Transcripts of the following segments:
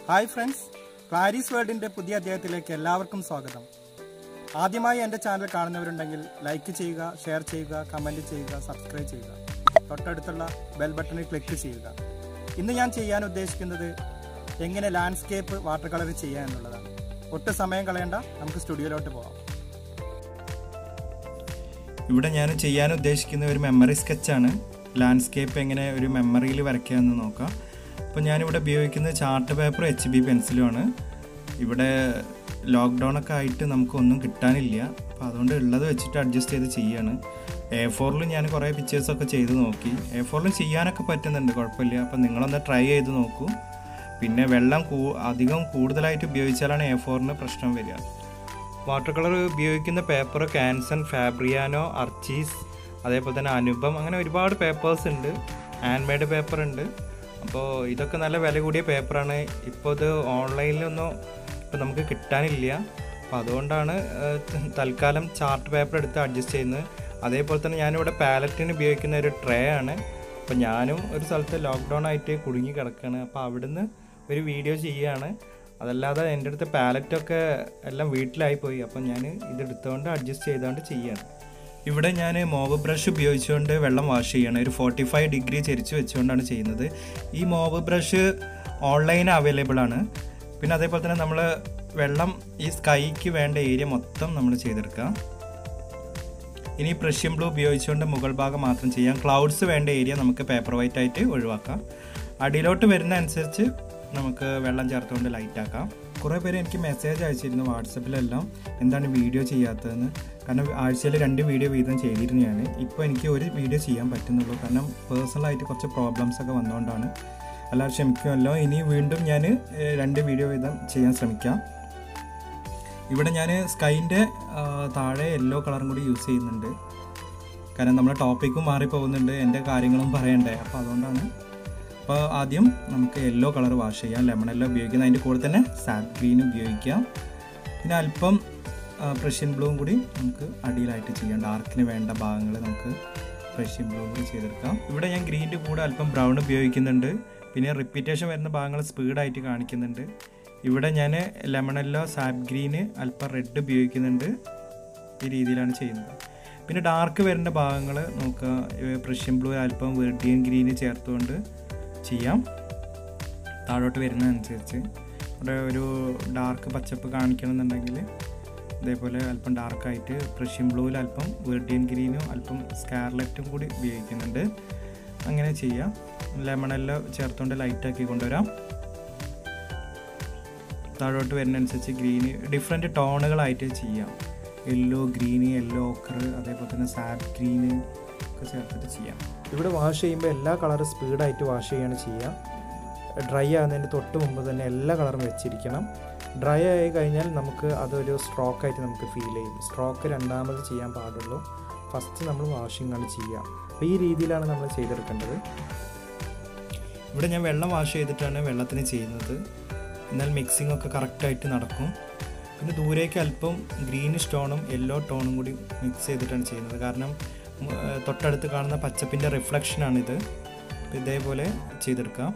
hi friends ക്ലാരീസ് വേൾഡിന്റെ പുതിയ അധ്യായത്തിലേക്ക് എല്ലാവർക്കും സ്വാഗതം ആദ്യമായി എൻ്റെ ചാനൽ കാണുന്നവരുണ്ടെങ്കിൽ ലൈക്ക് ചെയ്യുക ഷെയർ ചെയ്യുക കമൻറ്റ് ചെയ്യുക സബ്സ്ക്രൈബ് ചെയ്യുക തൊട്ടടുത്തുള്ള ബെൽ ബട്ടണിൽ ക്ലിക്ക് ചെയ്യുക ഇന്ന് ഞാൻ ചെയ്യാൻ ഉദ്ദേശിക്കുന്നത് എങ്ങനെ ലാൻഡ്സ്കേപ്പ് വാട്ടർ കളർ ചെയ്യുക എന്നുള്ളതാണ് ഒട്ടും സമയം കളയണ്ട നമുക്ക് സ്റ്റുഡിയോയിലോട്ട് പോകാം ഇവിടെ ഞാൻ ചെയ്യാൻ ഉദ്ദേശിക്കുന്ന ഒരു മെമ്മറി സ്കെച്ചാണ് ലാൻഡ്സ്കേപ്പ് എങ്ങനെ ഒരു മെമ്മറിയിൽ വരയ്ക്കുക എന്ന് നോക്കാം അപ്പോൾ ഞാനിവിടെ ഉപയോഗിക്കുന്നത് ചാർട്ട് പേപ്പർ എച്ച് ബി പെൻസിലുമാണ് ഇവിടെ ലോക്ക്ഡൗൺ ഒക്കെ ആയിട്ട് നമുക്കൊന്നും കിട്ടാനില്ല അപ്പോൾ അതുകൊണ്ട് ഉള്ളത് വെച്ചിട്ട് അഡ്ജസ്റ്റ് ചെയ്ത് ചെയ്യാണ് എ ഫോറിൽ ഞാൻ കുറേ പിക്ചേഴ്സൊക്കെ ചെയ്ത് നോക്കി എ ഫോറിൽ ചെയ്യാനൊക്കെ പറ്റുന്നുണ്ട് കുഴപ്പമില്ല അപ്പോൾ നിങ്ങളൊന്ന് ട്രൈ ചെയ്ത് നോക്കൂ പിന്നെ വെള്ളം കൂ അധികം കൂടുതലായിട്ട് ഉപയോഗിച്ചാലാണ് എ ഫോറിന് പ്രശ്നം വരിക വാട്ടർ കളർ ഉപയോഗിക്കുന്ന പേപ്പർ ക്യാൻസൺ ഫാബ്രിയാനോ അർച്ചീസ് അതേപോലെ തന്നെ അനുപം അങ്ങനെ ഒരുപാട് പേപ്പേഴ്സ് ഉണ്ട് ഹാൻഡ് മെയ്ഡ് പേപ്പർ ഉണ്ട് അപ്പോൾ ഇതൊക്കെ നല്ല വില കൂടിയ പേപ്പറാണ് ഇപ്പോൾ ഇത് ഓൺലൈനിലൊന്നും ഇപ്പോൾ നമുക്ക് കിട്ടാനില്ല അപ്പോൾ അതുകൊണ്ടാണ് ഏഹ്, തൽക്കാലം ചാർട്ട് പേപ്പർ എടുത്ത് അഡ്ജസ്റ്റ് ചെയ്യുന്നത് അതേപോലെ തന്നെ ഞാനിവിടെ പാലറ്റിന് ഉപയോഗിക്കുന്ന ഒരു ട്രേ ആണ് അപ്പോൾ ഞാനും ഒരു സ്ഥലത്ത് ലോക്ക്ഡൗൺ ആയിട്ട് കുടുങ്ങി കിടക്കുകയാണ് അപ്പോൾ അവിടുന്ന് ഒരു വീഡിയോ ചെയ്യുകയാണ് അതല്ലാതെ എൻ്റെ അടുത്ത് പാലറ്റൊക്കെ എല്ലാം വീട്ടിലായി പോയി അപ്പം ഞാൻ ഇതെടുത്തുകൊണ്ട് അഡ്ജസ്റ്റ് ചെയ്തുകൊണ്ട് ചെയ്യാണ് ഇവിടെ ഞാൻ മോവ് ബ്രഷ് ഉപയോഗിച്ചുകൊണ്ട് വെള്ളം വാഷ് ചെയ്യണം ഒരു ഫോർട്ടി ഫൈവ് ഡിഗ്രി ചെരിച്ച് വെച്ചുകൊണ്ടാണ് ചെയ്യുന്നത് ഈ മോവ് ബ്രഷ് ഓൺലൈൻ അവൈലബിൾ ആണ് പിന്നെ അതേപോലെ തന്നെ നമ്മൾ വെള്ളം ഈ സ്കൈക്ക് വേണ്ട ഏരിയ മൊത്തം നമ്മൾ ചെയ്തെടുക്കാം ഇനി പ്രഷ്യൻ ബ്ലൂ ഉപയോഗിച്ചുകൊണ്ട് മുകൾ ഭാഗം മാത്രം ചെയ്യാം ക്ലൗഡ്സ് വേണ്ട ഏരിയ നമുക്ക് പേപ്പർ വൈറ്റ് ആയിട്ട് ഒഴിവാക്കാം അടിയിലോട്ട് വരുന്ന അനുസരിച്ച് നമുക്ക് വെള്ളം ചേർത്തുകൊണ്ട് ലൈറ്റ് ആക്കാം കുറേ പേര് എനിക്ക് മെസ്സേജ് അയച്ചിരുന്നു വാട്സപ്പിലെല്ലാം എന്താണ് വീഡിയോ ചെയ്യാത്തതെന്ന് കാരണം ആഴ്ചയിൽ രണ്ട് വീഡിയോ വീതം ചെയ്തിരുന്നു ഞാൻ ഇപ്പോൾ എനിക്ക് ഒരു വീഡിയോ ചെയ്യാൻ പറ്റുന്നുള്ളൂ കാരണം പേഴ്സണലായിട്ട് കുറച്ച് പ്രോബ്ലംസ് ഒക്കെ വന്നുകൊണ്ടാണ് എല്ലാവരും ക്ഷമിക്കുമല്ലോ ഇനി വീണ്ടും ഞാൻ ഏഹ്, രണ്ട് വീഡിയോ വീതം ചെയ്യാൻ ശ്രമിക്കാം ഇവിടെ ഞാൻ സ്കൈൻ്റെ താഴെ യെല്ലോ കളറും കൂടി യൂസ് ചെയ്യുന്നുണ്ട് കാരണം നമ്മുടെ ടോപ്പിക്കും മാറിപ്പോകുന്നുണ്ട് എൻ്റെ കാര്യങ്ങളും പറയണ്ടേ അപ്പോൾ അതുകൊണ്ടാണ് അപ്പോൾ ആദ്യം നമുക്ക് യെല്ലോ കളർ വാഷ് ചെയ്യാം ലെമൺ യെല്ലോ ഉപയോഗിക്കാം അതിൻ്റെ കൂടെ തന്നെ സാറ്റ് ഗ്രീൻ ഉപയോഗിക്കാം പിന്നെ അല്പം പ്രഷ്യൻ ബ്ലൂവും കൂടി നമുക്ക് അടിയിലായിട്ട് ചെയ്യാം ഡാർക്കിന് വേണ്ട ഭാഗങ്ങൾ നമുക്ക് പ്രഷ്യൻ ബ്ലൂ കൂടി ചെയ്തെടുക്കാം ഇവിടെ ഞാൻ ഗ്രീൻ്റെ കൂടെ അല്പം ബ്രൗൺ ഉപയോഗിക്കുന്നുണ്ട് പിന്നെ റിപ്പീറ്റേഷൻ വരുന്ന ഭാഗങ്ങൾ സ്പീഡായിട്ട് കാണിക്കുന്നുണ്ട് ഇവിടെ ഞാൻ ലെമണല്ലോ സാപ്പ് ഗ്രീന് അല്പം റെഡ് ഉപയോഗിക്കുന്നുണ്ട് ഈ രീതിയിലാണ് ചെയ്യുന്നത് പിന്നെ ഡാർക്ക് വരേണ്ട ഭാഗങ്ങൾ നമുക്ക് പ്രഷ്യൻ ബ്ലൂ അല്പം വെർഡിയൻ ഗ്രീന് ചേർത്തുകൊണ്ട് ചെയ്യാം താഴോട്ട് വരുന്നതനുസരിച്ച് ഇവിടെ ഒരു ഡാർക്ക് പച്ചപ്പ് കാണിക്കണമെന്നുണ്ടെങ്കിൽ ഇതേപോലെ അല്പം ഡാർക്കായിട്ട് പ്രഷ്യൻ ബ്ലൂവിൽ അല്പം വെർഡിയൻ ഗ്രീനും അല്പം സ്കാർലറ്റും കൂടി ഉപയോഗിക്കുന്നുണ്ട് അങ്ങനെ ചെയ്യാം ലെമണെല്ലാം ചേർത്തുകൊണ്ട് ലൈറ്റാക്കി കൊണ്ടുവരാം താഴോട്ട് വരുന്നതനുസരിച്ച് ഗ്രീന് ഡിഫറെൻറ്റ് ടോണുകളായിട്ട് ചെയ്യാം യെല്ലോ ഗ്രീന് യെല്ലോ ഓക്കർ അതേപോലെ തന്നെ സാറ്റ് ഗ്രീന് ഒക്കെ ചേർത്തിട്ട് ചെയ്യാം ഇവിടെ വാഷ് ചെയ്യുമ്പോൾ എല്ലാ കളറും സ്പീഡായിട്ട് വാഷ് ചെയ്യാണ് ചെയ്യുക ഡ്രൈ ആകുന്നതിന് തൊട്ട് മുമ്പ് തന്നെ എല്ലാ കളറും വെച്ചിരിക്കണം ഡ്രൈ ആയി കഴിഞ്ഞാൽ നമുക്ക് അതൊരു സ്ട്രോക്കായിട്ട് നമുക്ക് ഫീൽ ചെയ്യും സ്ട്രോക്ക് രണ്ടാമത് ചെയ്യാൻ പാടുള്ളൂ ഫസ്റ്റ് നമ്മൾ വാഷിംഗ് ആണ് ചെയ്യുക അപ്പോൾ ഈ രീതിയിലാണ് നമ്മൾ ചെയ്തെടുക്കേണ്ടത് ഇവിടെ ഞാൻ വെള്ളം വാഷ് ചെയ്തിട്ടാണ് വെള്ളത്തിന് ചെയ്യുന്നത് എന്നാൽ മിക്സിംഗ് ഒക്കെ കറക്റ്റായിട്ട് നടക്കും പിന്നെ ദൂരേക്ക് അല്പം ഗ്രീൻ സ്റ്റോണും യെല്ലോ ടോണും കൂടി മിക്സ് ചെയ്തിട്ടാണ് ചെയ്യുന്നത് കാരണം ഉം, ഏർ, തൊട്ടടുത്ത് കാണുന്ന പച്ചപ്പിൻ്റെ റിഫ്ലക്ഷനാണിത് അപ്പോൾ ഇതേപോലെ ചെയ്തെടുക്കാം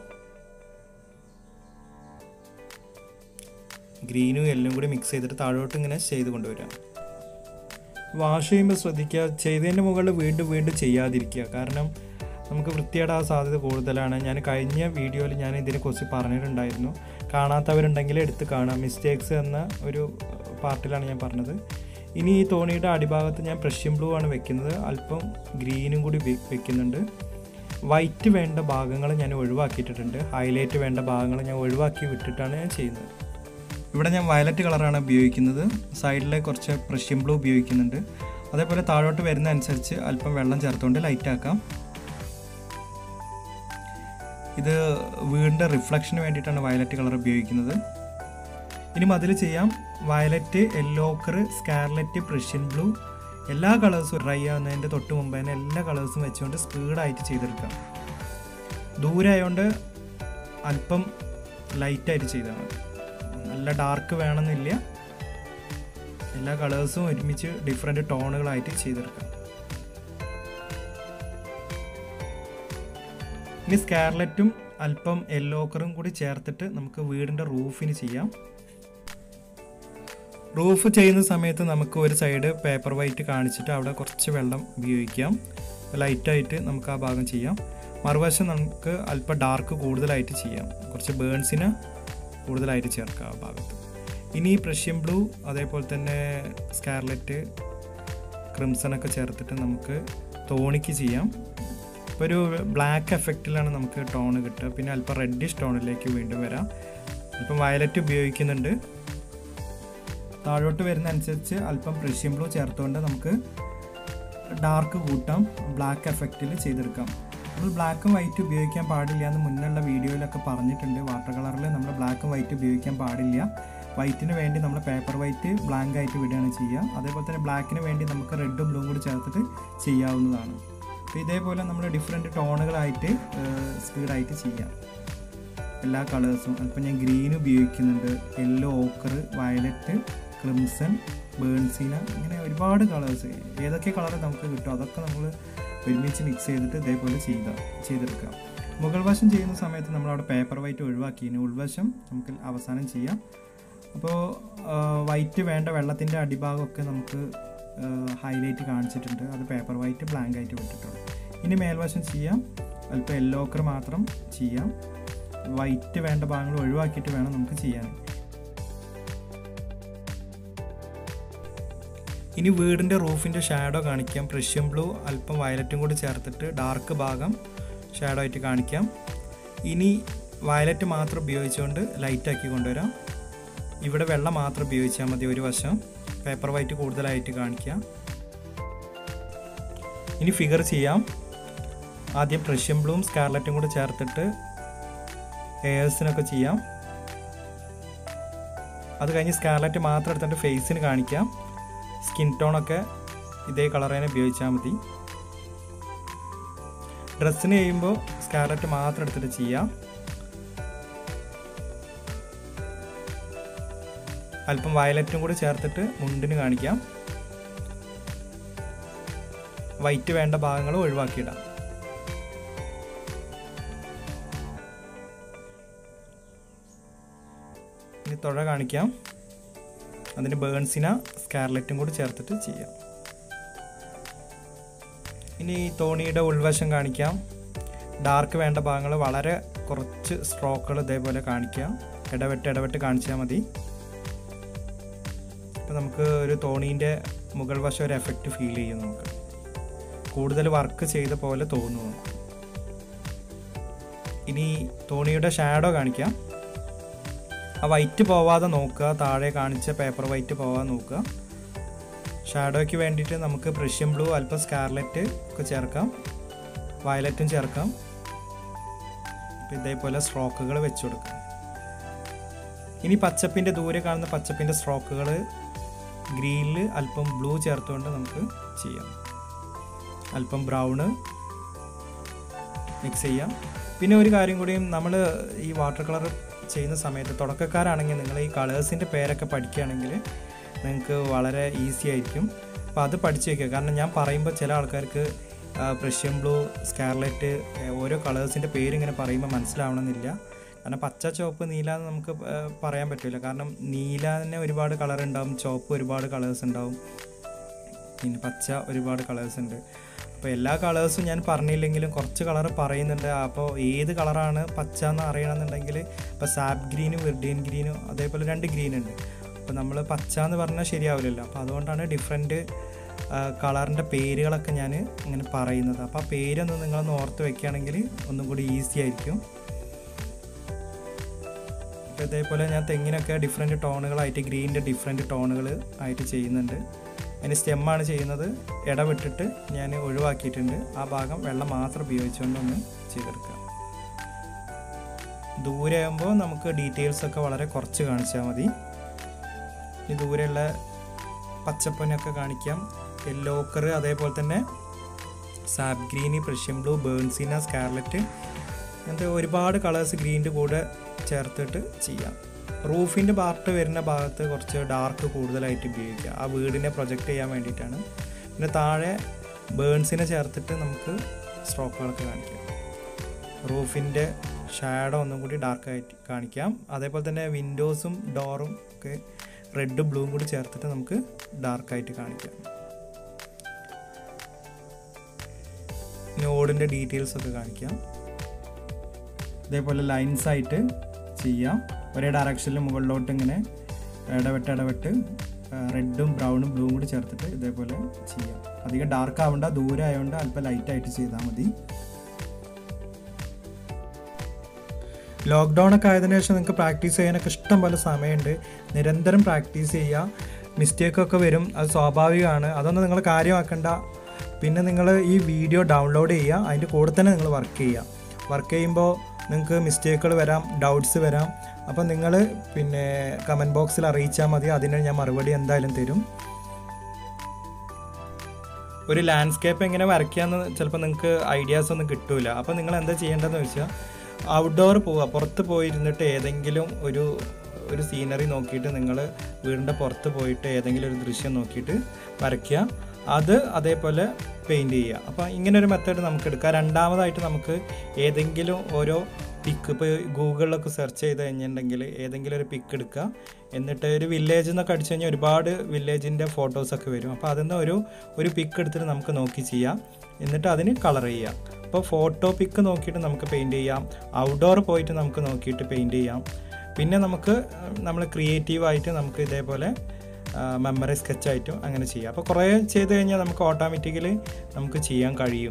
ഗ്രീനും യെല്ലും കൂടി മിക്സ് ചെയ്തിട്ട് താഴോട്ട് ഇങ്ങനെ ചെയ്ത് കൊണ്ടുവരാം വാഷ് ചെയ്യുമ്പോൾ ശ്രദ്ധിക്കുക ചെയ്തതിൻ്റെ മുകളിൽ വീണ്ടും വീണ്ടും ചെയ്യാതിരിക്കുക കാരണം നമുക്ക് വൃത്തിയേടാൻ സാധ്യത കൂടുതലാണ് ഞാൻ കഴിഞ്ഞ വീഡിയോയിൽ ഞാൻ ഇതിനെക്കുറിച്ച് പറഞ്ഞിട്ടുണ്ടായിരുന്നു കാണാത്തവരുണ്ടെങ്കിൽ എടുത്ത് കാണാം മിസ്റ്റേക്സ് എന്ന ഒരു പാർട്ടിലാണ് ഞാൻ പറഞ്ഞത് ഇനി ഈ തോണിയുടെ അടിഭാഗത്ത് ഞാൻ പ്രഷ്യൻ ബ്ലൂ ആണ് വെക്കുന്നത് അല്പം ഗ്രീനും കൂടി വെ- വെക്കുന്നുണ്ട് വൈറ്റ് വേണ്ട ഭാഗങ്ങൾ ഞാൻ ഒഴിവാക്കിയിട്ടുണ്ട് ഹൈലൈറ്റ് വേണ്ട ഭാഗങ്ങൾ ഞാൻ ഒഴിവാക്കി വിട്ടിട്ടാണ് ഞാൻ ചെയ്യുന്നത് ഇവിടെ ഞാൻ വയലറ്റ് കളറാണ് ഉപയോഗിക്കുന്നത് സൈഡിൽ കുറച്ച് പ്രഷ്യൻ ബ്ലൂ ഉപയോഗിക്കുന്നുണ്ട് അതേപോലെ താഴോട്ട് വരുന്ന അനുസരിച്ച് അല്പം വെള്ളം ചേർത്തുകൊണ്ട് ലൈറ്റ് ആക്കാം ഇത് വീടിൻ്റെ റിഫ്ലക്ഷന് വേണ്ടിയിട്ടാണ് വയലറ്റ് കളർ ഉപയോഗിക്കുന്നത് ഇനി മതിൽ ചെയ്യാം violet yellow ochre scarlet Prussian blue എല്ലാ കളേഴ്സും ഡ്രൈ ആവുന്നതിൻ്റെ തൊട്ട് മുമ്പ് തന്നെ എല്ലാ കളേഴ്സും വെച്ചുകൊണ്ട് സ്പീഡായിട്ട് ചെയ്തെടുക്കാം ദൂരെ ആയതുകൊണ്ട് അല്പം ലൈറ്റായിട്ട് ചെയ്താൽ മതി നല്ല ഡാർക്ക് വേണമെന്നില്ല എല്ലാ കളേഴ്സും ഒരുമിച്ച് ഡിഫറെൻറ്റ് ടോണുകളായിട്ട് ചെയ്തെടുക്കാം ഇനി സ്കാർലറ്റും അല്പം യെല്ലോക്കറും കൂടി ചേർത്തിട്ട് നമുക്ക് വീടിൻ്റെ റൂഫിന് ചെയ്യാം റൂഫ് ചെയ്യുന്ന സമയത്ത് നമുക്ക് ഒരു സൈഡ് പേപ്പർ വൈറ്റ് കാണിച്ചിട്ട് അവിടെ കുറച്ച് വെള്ളം ഉപയോഗിക്കാം ലൈറ്റായിട്ട് നമുക്ക് ആ ഭാഗം ചെയ്യാം മറുവശം നമുക്ക് അല്പം ഡാർക്ക് കൂടുതലായിട്ട് ചെയ്യാം കുറച്ച് ബേൺസിന് കൂടുതലായിട്ട് ചേർക്കാം ആ ഭാഗത്ത് ഇനി പ്രഷ്യൻ ബ്ലൂ അതേപോലെ തന്നെ സ്കാർലറ്റ് ക്രിംസൺ ഒക്കെ ചേർത്തിട്ട് നമുക്ക് തോണിക്ക് ചെയ്യാം ഇപ്പോൾ ഒരു ബ്ലാക്ക് എഫക്റ്റിലാണ് നമുക്ക് ടോൺ കിട്ടുക പിന്നെ അല്പം റെഡിഷ് ടോണിലേക്ക് വീണ്ടും വരാം ഇപ്പം വയലറ്റ് ഉപയോഗിക്കുന്നുണ്ട് താഴോട്ട് വരുന്ന അനുസരിച്ച് അല്പം പ്രഷ്യൻ ബ്ലൂ ചേർത്തുകൊണ്ട് നമുക്ക് ഡാർക്ക് കൂട്ടാം ബ്ലാക്ക് എഫക്റ്റിൽ ചെയ്തെടുക്കാം നമ്മൾ ബ്ലാക്കും വൈറ്റ് ഉപയോഗിക്കാൻ പാടില്ല എന്ന് മുന്നുള്ള വീഡിയോയിലൊക്കെ പറഞ്ഞിട്ടുണ്ട് വാട്ടർ കളറിൽ നമ്മൾ ബ്ലാക്കും വൈറ്റ് ഉപയോഗിക്കാൻ പാടില്ല വൈറ്റിന് വേണ്ടി നമ്മൾ പേപ്പർ വൈറ്റ് ബ്ലാങ്ക് ആയിട്ട് വിടുകയാണ് ചെയ്യുക അതേപോലെ തന്നെ ബ്ലാക്കിന് വേണ്ടി നമുക്ക് റെഡും ബ്ലൂവും കൂടി ചേർത്തിട്ട് ചെയ്യാവുന്നതാണ് അപ്പോൾ ഇതേപോലെ നമ്മൾ ഡിഫറെൻറ്റ് ടോണുകളായിട്ട് സ്പീഡായിട്ട് ചെയ്യാം എല്ലാ കളേഴ്സും അല്പം ഞാൻ ഗ്രീൻ ഉപയോഗിക്കുന്നുണ്ട് yellow ochre violet crimson burnt sienna ഇങ്ങനെ ഒരുപാട് കളേഴ്സ് ഏതൊക്കെ കളർ നമുക്ക് കിട്ടും അതൊക്കെ നമ്മൾ ഒരുമിച്ച് മിക്സ് ചെയ്തിട്ട് ഇതേപോലെ ചെയ്ത ചെയ്തെടുക്കാം മുകൾ വശം ചെയ്യുന്ന സമയത്ത് നമ്മളവിടെ പേപ്പർ വൈറ്റ് ഒഴിവാക്കിയതിന് ഉൾവശം നമുക്ക് അവസാനം ചെയ്യാം അപ്പോൾ വൈറ്റ് വേണ്ട വെള്ളത്തിൻ്റെ അടിഭാഗമൊക്കെ നമുക്ക് ഹൈലൈറ്റ് കാണിച്ചിട്ടുണ്ട് അത് പേപ്പർ വൈറ്റ് ബ്ലാങ്ക് ആയിട്ട് വിട്ടിട്ടുണ്ട് ഇനി മേൽവശം ചെയ്യാം അല്പം യെല്ലോ ഓക്കർ മാത്രം ചെയ്യാം വൈറ്റ് വേണ്ട ഭാഗങ്ങൾ ഒഴിവാക്കിയിട്ട് വേണം നമുക്ക് ചെയ്യാൻ ഇനി വീടിൻ്റെ റൂഫിൻ്റെ ഷാഡോ കാണിക്കാം പ്രഷ്യൻ ബ്ലൂ അല്പം വയലറ്റും കൂടി ചേർത്തിട്ട് ഡാർക്ക് ഭാഗം ഷാഡോ ആയിട്ട് കാണിക്കാം ഇനി വയലറ്റ് മാത്രം ഉപയോഗിച്ചുകൊണ്ട് ലൈറ്റാക്കി കൊണ്ടുവരാം ഇവിടെ വെള്ളം മാത്രം ഉപയോഗിച്ചാൽ മതി ഒരു വശം പേപ്പർ വൈറ്റ് കൂടുതലായിട്ട് കാണിക്കാം ഇനി ഫിഗർ ചെയ്യാം ആദ്യം പ്രഷ്യൻ ബ്ലൂം സ്കാർലറ്റും കൂടി ചേർത്തിട്ട് ഹെയർസിനൊക്കെ ചെയ്യാം അത് കഴിഞ്ഞ് സ്കാർലറ്റ് മാത്രം എടുത്തിട്ട് ഫേസിന് കാണിക്കാം സ്കിൻ ടോണൊക്കെ ഇതേ കളർ തന്നെ ഉപയോഗിച്ചാൽ മതി ഡ്രസ്സിന് ചെയ്യുമ്പോൾ സ്കാർലറ്റ് മാത്രം എടുത്തിട്ട് ചെയ്യാം അല്പം വയലറ്റും കൂടി ചേർത്തിട്ട് മുണ്ടിന് കാണിക്കാം വൈറ്റ് വേണ്ട ഭാഗങ്ങൾ ഒഴിവാക്കിയിടാം ഇനി തുഴ കാണിക്കാം അതിന് ബേൺസിന സ്കാർലറ്റും കൂടി ചേർത്തിട്ട് ചെയ്യാം ഇനി തോണിയുടെ ഉൾവശം കാണിക്കാം ഡാർക്ക് വേണ്ട ഭാഗങ്ങൾ വളരെ കുറച്ച് സ്ട്രോക്കുകൾ ഇതേപോലെ കാണിക്കാം ഇടവിട്ട് ഇടവിട്ട് കാണിച്ചാൽ മതി അപ്പോൾ നമുക്ക് ഒരു തോണീൻ്റെ മുകൾ വശം ഒരു എഫക്റ്റ് ഫീൽ ചെയ്യും നമുക്ക് കൂടുതൽ വർക്ക് ചെയ്ത പോലെ തോന്നുന്നു നമുക്ക് ഇനി തോണിയുടെ ഷാഡോ കാണിക്കാം ആ വൈറ്റ് പോവാതെ നോക്കുക താഴെ കാണിച്ച പേപ്പർ വൈറ്റ് പോവാതെ നോക്കുക ഷാഡോയ്ക്ക് വേണ്ടിയിട്ട് നമുക്ക് പ്രഷ്യൻ ബ്ലൂ അല്പം സ്കാർലറ്റ് ഒക്കെ ചേർക്കാം വയലറ്റും ചേർക്കാം ഇതേപോലെ സ്ട്രോക്കുകൾ വെച്ച് കൊടുക്കാം ഇനി പച്ചപ്പിൻ്റെ ദൂരെ കാണുന്ന പച്ചപ്പിൻ്റെ സ്ട്രോക്കുകൾ ഗ്രീനിൽ അല്പം ബ്ലൂ ചേർത്തുകൊണ്ട് നമുക്ക് ചെയ്യാം അല്പം ബ്രൗണ് മിക്സ് ചെയ്യാം പിന്നെ ഒരു കാര്യം കൂടിയും നമ്മൾ ഈ വാട്ടർ കളർ ചെയ്യുന്ന സമയത്ത് തുടക്കക്കാരാണെങ്കിൽ നിങ്ങൾ ഈ കളേഴ്സിൻ്റെ പേരൊക്കെ പഠിക്കുകയാണെങ്കിൽ നിങ്ങൾക്ക് വളരെ ഈസി ആയിരിക്കും അപ്പോൾ അത് പഠിച്ചു വയ്ക്കുക കാരണം ഞാൻ പറയുമ്പോൾ ചില ആൾക്കാർക്ക് പ്രഷ്യൻ ബ്ലൂ സ്കാർലറ്റ് ഓരോ കളേഴ്സിൻ്റെ പേര് ഇങ്ങനെ പറയുമ്പോൾ മനസ്സിലാവണമെന്നില്ല കാരണം പച്ച ചുവപ്പ് നീല എന്ന് നമുക്ക് പറയാൻ പറ്റില്ല കാരണം നീല തന്നെ ഒരുപാട് കളർ ഉണ്ടാവും ചുവപ്പ് ഒരുപാട് കളേഴ്സ് ഉണ്ടാവും പിന്നെ പച്ച ഒരുപാട് കളേഴ്സ് ഉണ്ട് അപ്പോൾ എല്ലാ കളേഴ്സും ഞാൻ പറഞ്ഞില്ലെങ്കിലും കുറച്ച് കളർ പറയുന്നുണ്ട് അപ്പോൾ ഏത് കളറാണ് പച്ച എന്ന് അറിയണമെന്നുണ്ടെങ്കിൽ ഇപ്പോൾ സാപ്പ് ഗ്രീനും വെർഡിയൻ ഗ്രീനും അതേപോലെ രണ്ട് ഗ്രീൻ ഉണ്ട് അപ്പോൾ നമ്മൾ പച്ച എന്ന് പറഞ്ഞാൽ ശരിയാവില്ലല്ലോ അപ്പോൾ അതുകൊണ്ടാണ് ഡിഫറെൻറ്റ് കളറിൻ്റെ പേരുകളൊക്കെ ഞാൻ ഇങ്ങനെ പറയുന്നത് അപ്പോൾ ആ പേരൊന്ന് നിങ്ങളൊന്ന് ഓർത്ത് വെക്കുകയാണെങ്കിൽ ഒന്നും കൂടി ഈസി ആയിരിക്കും ഇതേപോലെ ഞാൻ തെങ്ങിനൊക്കെ ഡിഫറെൻറ്റ് ടോണുകളായിട്ട് ഗ്രീനിൻ്റെ ഡിഫറെൻറ്റ് ടോണുകൾ ആയിട്ട് ചെയ്യുന്നുണ്ട് അതിന് സ്റ്റെമ്മാണ് ചെയ്യുന്നത് ഇടവിട്ടിട്ട് ഞാൻ ഒഴിവാക്കിയിട്ടുണ്ട് ആ ഭാഗം വെള്ളം മാത്രം ഉപയോഗിച്ചുകൊണ്ട് ഒന്ന് ചെയ്തെടുക്കുക ദൂരെ ആകുമ്പോൾ നമുക്ക് ഡീറ്റെയിൽസ് ഒക്കെ വളരെ കുറച്ച് കാണിച്ചാൽ മതി ഈ ദൂരെയുള്ള പച്ചപ്പനൊക്കെ കാണിക്കാം യെല്ലോക്കർ അതേപോലെ തന്നെ സാപ്പ് ഗ്രീനി പ്രഷ്യൻ ബ്ലൂ ബേൺസീന സ്കാർലറ്റ് അങ്ങനത്തെ ഒരുപാട് കളേഴ്സ് ഗ്രീനിൻ്റെ കൂടെ ചേർത്തിട്ട് ചെയ്യാം റൂഫിൻ്റെ പാർട്ട് വരുന്ന ഭാഗത്ത് കുറച്ച് ഡാർക്ക് കൂടുതലായിട്ട് ഉപയോഗിക്കുക ആ വീടിനെ പ്രൊജക്റ്റ് ചെയ്യാൻ വേണ്ടിയിട്ടാണ് പിന്നെ താഴെ ബേൺസിനെ ചേർത്തിട്ട് നമുക്ക് സ്ട്രോക്കുകളൊക്കെ കാണിക്കാം റൂഫിൻ്റെ ഷാഡോ ഒന്നും കൂടി ഡാർക്കായിട്ട് കാണിക്കാം അതേപോലെ തന്നെ വിൻഡോസും ഡോറും ഒക്കെ റെഡും ബ്ലൂവും കൂടി ചേർത്തിട്ട് നമുക്ക് ഡാർക്കായിട്ട് കാണിക്കാം നോഡിൻ്റെ ഡീറ്റെയിൽസ് ഒക്കെ കാണിക്കാം ഇതേപോലെ ലൈൻസ് ആയിട്ട് ചെയ്യാം ഒരേ ഡയറക്ഷനിൽ മുകളിലോട്ട് ഇങ്ങനെ ഇടവിട്ട് ഇടവിട്ട് റെഡും ബ്രൗണും ബ്ലൂവും കൂടി ചേർത്തിട്ട് ഇതേപോലെ ചെയ്യാം അധികം ഡാർക്ക് ആവണ്ട ദൂരെ ആയതുകൊണ്ട് അല്പം ലൈറ്റ് ആയിട്ട് ചെയ്താൽ മതി ലോക്ക്ഡൗൺ ഒക്കെ ആയതിനു ശേഷം നിങ്ങൾക്ക് പ്രാക്ടീസ് ചെയ്യാനൊക്കെ ഇഷ്ടം പോലെ സമയമുണ്ട് നിരന്തരം പ്രാക്ടീസ് ചെയ്യുക മിസ്റ്റേക്കൊക്കെ വരും അത് സ്വാഭാവികമാണ് അതൊന്നും നിങ്ങൾ കാര്യമാക്കണ്ട പിന്നെ നിങ്ങൾ ഈ വീഡിയോ ഡൗൺലോഡ് ചെയ്യുക അതിൻ്റെ കൂടെ തന്നെ നിങ്ങൾ വർക്ക് ചെയ്യുക വർക്ക് ചെയ്യുമ്പോൾ നിങ്ങൾക്ക് മിസ്റ്റേക്കുകൾ വരാം ഡൗട്ട്സ് വരാം അപ്പം നിങ്ങൾ പിന്നെ കമൻറ്റ് ബോക്സിൽ അറിയിച്ചാൽ മതി അതിന് ഞാൻ മറുപടി എന്തായാലും തരും ഒരു ലാൻഡ്സ്കേപ്പ് എങ്ങനെ വരയ്ക്കാന്ന് ചിലപ്പോൾ നിങ്ങൾക്ക് ഐഡിയാസ് ഒന്നും കിട്ടൂല അപ്പോൾ നിങ്ങൾ എന്താ ചെയ്യേണ്ടതെന്ന് വെച്ചാൽ ഔട്ട്ഡോർ പോവുക പുറത്ത് പോയിരുന്നിട്ട് ഏതെങ്കിലും ഒരു ഒരു സീനറി നോക്കിയിട്ട് നിങ്ങൾ വീടിൻ്റെ പുറത്ത് പോയിട്ട് ഏതെങ്കിലും ഒരു ദൃശ്യം നോക്കിയിട്ട് വരയ്ക്കുക അത് അതേപോലെ പെയിൻറ് ചെയ്യുക അപ്പോൾ ഇങ്ങനെ ഒരു മെത്തേഡ് നമുക്ക് എടുക്കാം രണ്ടാമതായിട്ട് നമുക്ക് ഏതെങ്കിലും ഓരോ പിക്ക് ഇപ്പോൾ ഗൂഗിളിലൊക്കെ സെർച്ച് ചെയ്ത് കഴിഞ്ഞിട്ടുണ്ടെങ്കിൽ ഏതെങ്കിലും ഒരു പിക്ക് എടുക്കുക എന്നിട്ട് ഒരു വില്ലേജ് എന്നൊക്കെ അടിച്ചു കഴിഞ്ഞാൽ ഒരുപാട് വില്ലേജിൻ്റെ ഫോട്ടോസൊക്കെ വരും അപ്പോൾ അതിൽ നിന്ന് ഒരു ഒരു പിക്ക് എടുത്തിട്ട് നമുക്ക് നോക്കി ചെയ്യാം എന്നിട്ട് അതിന് കളർ ചെയ്യാം അപ്പോൾ ഫോട്ടോ പിക്ക് നോക്കിയിട്ട് നമുക്ക് പെയിൻറ് ചെയ്യാം ഔട്ട്ഡോർ പോയിട്ട് നമുക്ക് നോക്കിയിട്ട് പെയിൻറ് ചെയ്യാം പിന്നെ നമുക്ക് നമ്മൾ ക്രിയേറ്റീവായിട്ട് നമുക്ക് ഇതേപോലെ മെമ്മറി സ്കെച്ചായിട്ടും അങ്ങനെ ചെയ്യാം അപ്പോൾ കുറേ ചെയ്ത് കഴിഞ്ഞാൽ നമുക്ക് ഓട്ടോമാറ്റിക്കലി നമുക്ക് ചെയ്യാൻ കഴിയും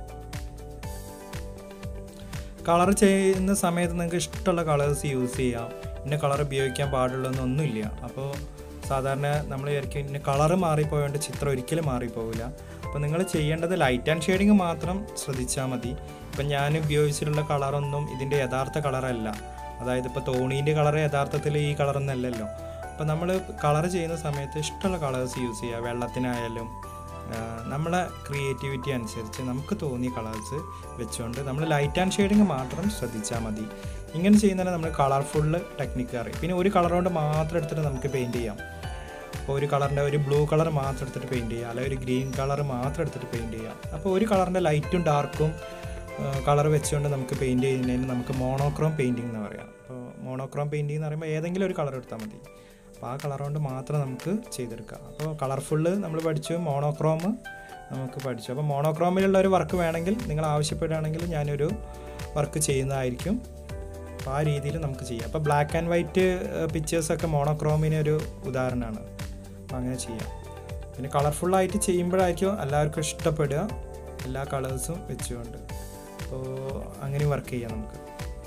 കളർ ചെയ്യുന്ന സമയത്ത് നിങ്ങൾക്ക് ഇഷ്ടമുള്ള കളേഴ്സ് യൂസ് ചെയ്യാം ഇന്ന കളർ ഉപയോഗിക്കാൻ പാടുള്ളതെന്നൊന്നുമില്ല അപ്പോൾ സാധാരണ നമ്മൾ വിചാരിക്കും ഇന്ന കളർ മാറിപ്പോയതുകൊണ്ട് ചിത്രം ഒരിക്കലും മാറിപ്പോവില്ല അപ്പോൾ നിങ്ങൾ ചെയ്യേണ്ടത് ലൈറ്റ് ആൻഡ് ഷെയ്ഡിങ് മാത്രം ശ്രദ്ധിച്ചാൽ മതി ഇപ്പം ഞാൻ ഉപയോഗിച്ചിട്ടുള്ള കളറൊന്നും ഇതിൻ്റെ യഥാർത്ഥ കളറല്ല അതായത് ഇപ്പോൾ തോണീൻ്റെ കളർ യഥാർത്ഥത്തിൽ ഈ കളറൊന്നല്ലല്ലോ അപ്പോൾ നമ്മൾ കളർ ചെയ്യുന്ന സമയത്ത് ഇഷ്ടമുള്ള കളേഴ്സ് യൂസ് ചെയ്യുക വെള്ളത്തിനായാലും നമ്മളെ ക്രിയേറ്റിവിറ്റി അനുസരിച്ച് നമുക്ക് തോന്നിയ കളേഴ്സ് വെച്ചുകൊണ്ട് നമ്മൾ ലൈറ്റ് ആൻഡ് ഷെയ്ഡിങ് മാത്രം ശ്രദ്ധിച്ചാൽ മതി ഇങ്ങനെ ചെയ്യുന്നതിന് നമ്മൾ കളർഫുള്ള് ടെക്നിക്ക് അറിയും പിന്നെ ഒരു കളർ കൊണ്ട് മാത്രം എടുത്തിട്ട് നമുക്ക് പെയിൻറ്റ് ചെയ്യാം അപ്പോൾ ഒരു കളറിൻ്റെ ഒരു ബ്ലൂ കളർ മാത്രം എടുത്തിട്ട് പെയിൻറ്റ് ചെയ്യുക അല്ലെങ്കിൽ ഒരു ഗ്രീൻ കളർ മാത്രം എടുത്തിട്ട് പെയിൻറ്റ് ചെയ്യാം അപ്പോൾ ഒരു കളറിൻ്റെ ലൈറ്റും ഡാർക്കും കളർ വെച്ചുകൊണ്ട് നമുക്ക് പെയിൻറ്റ് ചെയ്യുന്നതിന് നമുക്ക് മോണോക്രോം പെയിൻറ്റിംഗ് എന്ന് പറയാം അപ്പോൾ മോണോക്രോം പെയിൻറ്റിംഗ് എന്ന് പറയുമ്പോൾ ഏതെങ്കിലും ഒരു കളർ എടുത്താൽ മതി അപ്പോൾ ആ കളർ കൊണ്ട് മാത്രം നമുക്ക് ചെയ്തെടുക്കാം അപ്പോൾ കളർഫുള്ള് നമ്മൾ പഠിച്ചു മോണോക്രോം നമുക്ക് പഠിച്ചു അപ്പോൾ മോണോക്രോമിലുള്ള ഒരു വർക്ക് വേണമെങ്കിൽ നിങ്ങൾ ആവശ്യപ്പെടുകയാണെങ്കിൽ ഞാനൊരു വർക്ക് ചെയ്യുന്നതായിരിക്കും അപ്പോൾ ആ രീതിയിൽ നമുക്ക് ചെയ്യാം അപ്പോൾ ബ്ലാക്ക് ആൻഡ് വൈറ്റ് പിക്ചേഴ്സൊക്കെ മോണോക്രോമിന് ഒരു ഉദാഹരണമാണ് അപ്പോൾ അങ്ങനെ ചെയ്യാം പിന്നെ കളർഫുള്ളായിട്ട് ചെയ്യുമ്പോഴായിരിക്കും എല്ലാവർക്കും ഇഷ്ടപ്പെടുക എല്ലാ കളേഴ്സും വെച്ചുകൊണ്ട് അപ്പോൾ അങ്ങനെ വർക്ക് ചെയ്യാം നമുക്ക്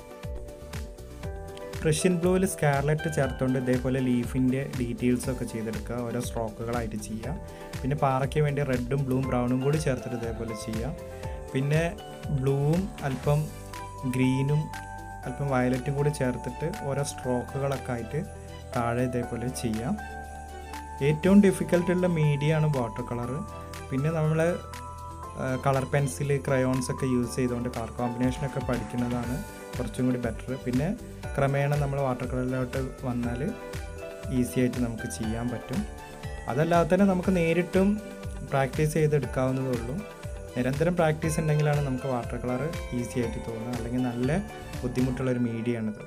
റഷ്യൻ ബ്ലൂവിൽ സ്കാർലറ്റ് ചേർത്തുകൊണ്ട് ഇതേപോലെ ലീഫിൻ്റെ ഡീറ്റെയിൽസ് ഒക്കെ ചെയ്തെടുക്കുക ഓരോ സ്ട്രോക്കുകളായിട്ട് ചെയ്യുക പിന്നെ പാറയ്ക്ക് വേണ്ടി റെഡും ബ്ലൂവും ബ്രൗണും കൂടി ചേർത്തിട്ട് ഇതേപോലെ ചെയ്യാം പിന്നെ ബ്ലൂവും അല്പം ഗ്രീനും അല്പം വയലറ്റും കൂടി ചേർത്തിട്ട് ഓരോ സ്ട്രോക്കുകളൊക്കെ ആയിട്ട് താഴെ ഇതേപോലെ ചെയ്യാം ഏറ്റവും ഡിഫിക്കൽട്ടുള്ള മീഡിയമാണ് വാട്ടർ കളർ പിന്നെ നമ്മൾ കളർ പെൻസിൽ ക്രയോൺസ് ഒക്കെ യൂസ് ചെയ്തുകൊണ്ട് കളർ കോമ്പിനേഷനൊക്കെ പഠിക്കുന്നതാണ് കുറച്ചും കൂടി ബെറ്റർ പിന്നെ ക്രമേണ നമ്മൾ വാട്ടർ കളറിലോട്ട് വന്നാൽ ഈസി ആയിട്ട് നമുക്ക് ചെയ്യാൻ പറ്റും അതല്ലാതെ തന്നെ നമുക്ക് നേരിട്ടും പ്രാക്ടീസ് ചെയ്തെടുക്കാവുന്നതേ ഉള്ളൂ നിരന്തരം പ്രാക്ടീസ് ഉണ്ടെങ്കിലാണ് നമുക്ക് വാട്ടർ കളർ ഈസി ആയിട്ട് തോന്നുക അല്ലെങ്കിൽ നല്ല ബുദ്ധിമുട്ടുള്ളൊരു മീഡിയമാണിത്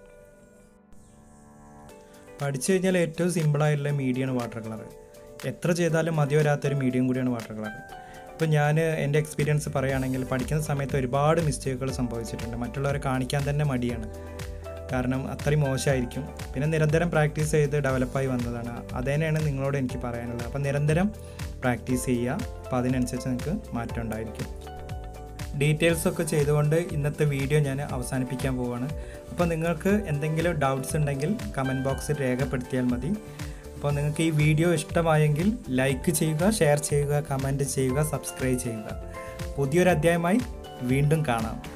പഠിച്ചു കഴിഞ്ഞാൽ ഏറ്റവും സിമ്പിളായിട്ടുള്ള മീഡിയമാണ് വാട്ടർ കളർ എത്ര ചെയ്താലും മതി വരാത്തൊരു മീഡിയം കൂടിയാണ് വാട്ടർ കളർ ഇപ്പോൾ ഞാൻ എൻ്റെ എക്സ്പീരിയൻസ് പറയുകയാണെങ്കിൽ പഠിക്കുന്ന സമയത്ത് ഒരുപാട് മിസ്റ്റേക്കുകൾ സംഭവിച്ചിട്ടുണ്ട് മറ്റുള്ളവരെ കാണിക്കാൻ തന്നെ മടിയാണ് കാരണം അത്രയും മോശമായിരിക്കും പിന്നെ നിരന്തരം പ്രാക്ടീസ് ചെയ്ത് ഡെവലപ്പായി വന്നതാണ് അത് തന്നെയാണ് നിങ്ങളോട് എനിക്ക് പറയാനുള്ളത് അപ്പോൾ നിരന്തരം പ്രാക്ടീസ് ചെയ്യുക അപ്പോൾ അതിനനുസരിച്ച് നിങ്ങൾക്ക് മാറ്റം ഉണ്ടായിരിക്കും ഡീറ്റെയിൽസ് ഒക്കെ ചെയ്തുകൊണ്ട് ഇന്നത്തെ വീഡിയോ ഞാൻ അവസാനിപ്പിക്കാൻ പോവുകയാണ് അപ്പോൾ നിങ്ങൾക്ക് എന്തെങ്കിലും ഡൗട്ട്സ് ഉണ്ടെങ്കിൽ കമൻറ്റ് ബോക്സിൽ രേഖപ്പെടുത്തിയാൽ മതി അപ്പോൾ നിങ്ങൾക്ക് ഈ വീഡിയോ ഇഷ്ടമായെങ്കിൽ ലൈക്ക് ചെയ്യുക ഷെയർ ചെയ്യുക കമൻറ്റ് ചെയ്യുക സബ്സ്ക്രൈബ് ചെയ്യുക പുതിയൊരു അധ്യായമായി വീണ്ടും കാണാം